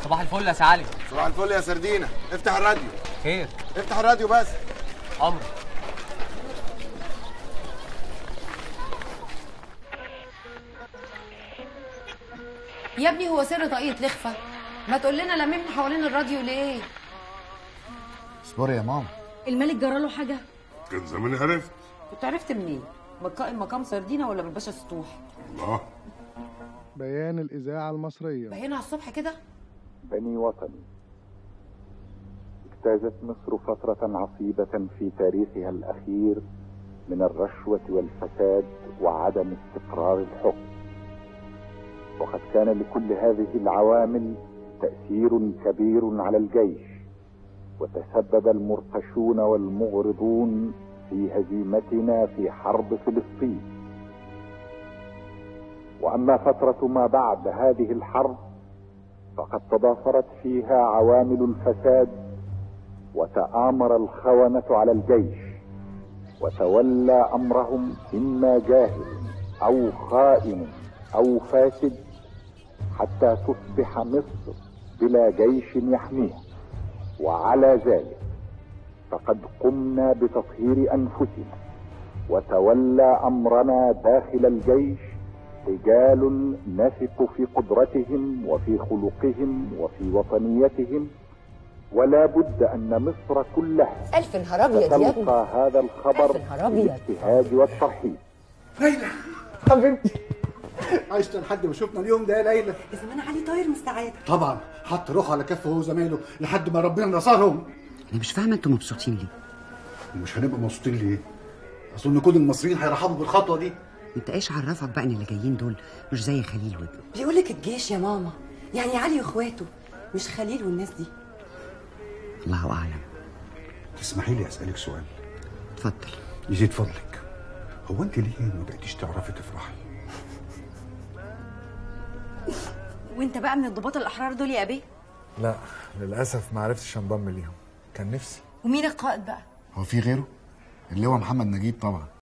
صباح الفل يا سعالي صباح الفل يا سردينة افتح الراديو خير افتح الراديو بس عمرو يا ابني هو سر طاقية لخفة ما تقول لنا لممنا حوالين الراديو ليه اصبري يا ماما الملك جراله حاجة كان زماني عرفت كنت عرفت منين مقائم مقام سردينة ولا بالباشا سطوح الله بيان الإذاعة المصرية بقينا على الصبح كده بني وطني اجتازت مصر فترة عصيبة في تاريخها الأخير من الرشوة والفساد وعدم استقرار الحكم وقد كان لكل هذه العوامل تأثير كبير على الجيش وتسبب المرتشون والمغرضون في هزيمتنا في حرب فلسطين واما فتره ما بعد هذه الحرب فقد تضافرت فيها عوامل الفساد وتامر الخونه على الجيش وتولى امرهم اما جاهل او خائن او فاسد حتى تصبح مصر بلا جيش يحميها وعلى ذلك فقد قمنا بتطهير انفسنا وتولى امرنا داخل الجيش رجال نثق في قدرتهم وفي خلقهم وفي وطنيتهم ولا بد ان مصر كلها ألف نهار أبيض يا ابني تتلقى هذا الخبر ألف نهار أبيض. بالابتهاج والترحيب ليلى حبيبتي عشت لحد ما شفنا اليوم ده يا ليلى زمان علي طاير مستعاد طبعا حط روحه على كفه هو وزمايله لحد ما ربنا نصرهم انا مش فاهمه انتوا مبسوطين ليه ومش هنبقى مبسوطين ليه؟ اظن كل المصريين هيرحبوا بالخطوه دي انت ايش عرفك بقى ان اللي جايين دول مش زي خليل وابنه بيقولك الجيش يا ماما يعني علي واخواته مش خليل والناس دي الله اعلم تسمحي لي اسالك سؤال اتفضل يزيد فضلك هو انت ليه ما بقيتيش تعرفي تفرحي؟ وانت بقى من الضباط الأحرار دول يا أبي لا للاسف ما عرفتش انضم ليهم كان نفسي ومين القائد بقى هو في غيره اللواء محمد نجيب طبعا